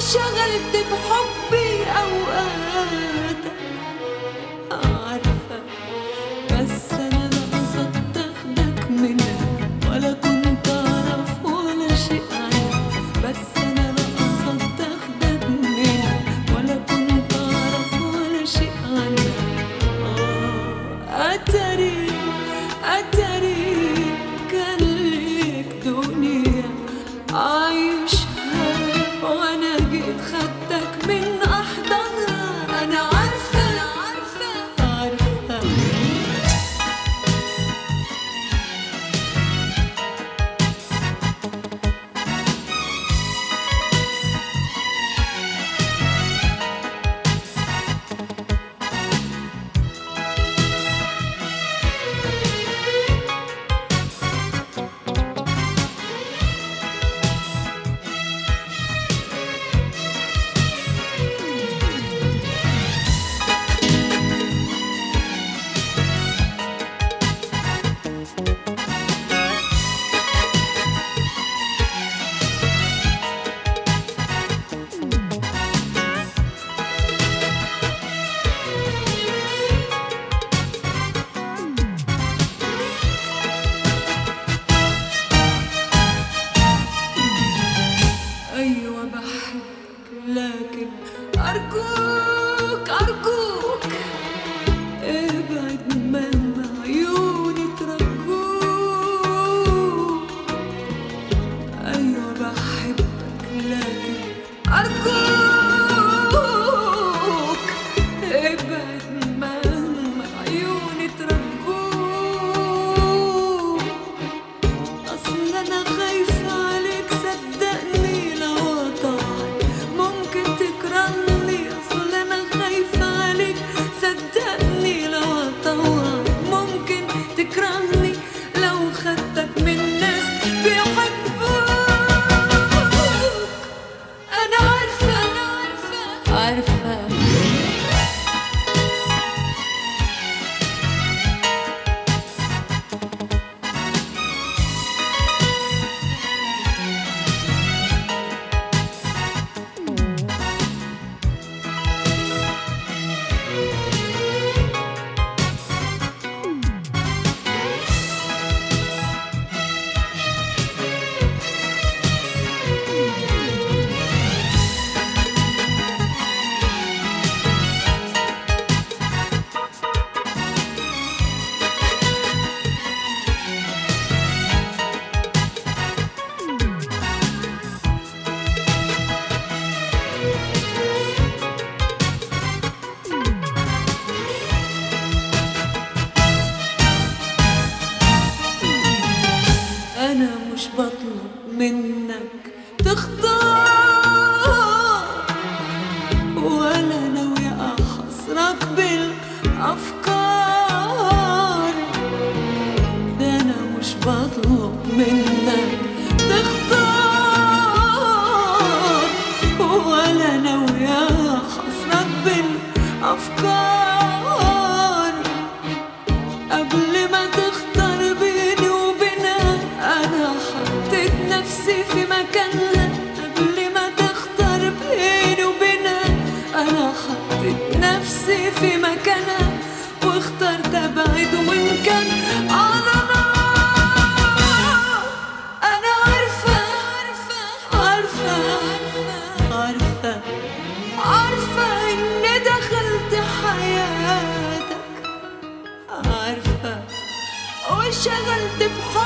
وشغلت بحبي أوقاتك عارفة بس أنا لا قصدت أخدك منك ولا كنت أعرف ولا شيء عنك بس أنا لا قصدت أخدك منك ولا كنت أعرف ولا شيء عنك آه أتري أتري كان ليك دنيا عايشها وأنا جيت خدتك من أحضانها أنا عارفة أنا عارفة عارفة أيوة بحبك لكن أرجوك أرجوك ابعد من عيوني ترجوك أيوة بحبك لكن أرجوك ابعد من عيوني ترجوك أصل أنا خايفة عليك صدقني لو قطعت ممكن تكرهني أصل أنا خايفة عليك صدقني لو قطعت ممكن تكرهني لو خدتك من ناس بيحبوك أنا عارفة أنا عارفة عارفة أنا مش بطلب منك تختار ولا ناوية أحصرك بالأفكار ده أنا مش بطلب منك تختار ولا ناوية أحصرك بالأفكار قبل ما تختار بيني وبينها انا حطيت نفسي في مكانها قبل ما تختار بيني وبينها انا حطيت نفسي في مكانها واخترت ابعد وان كان على نار انا عارفه عارفه عارفه عارفه اني دخلت حياتك عارفة وشغلت بحب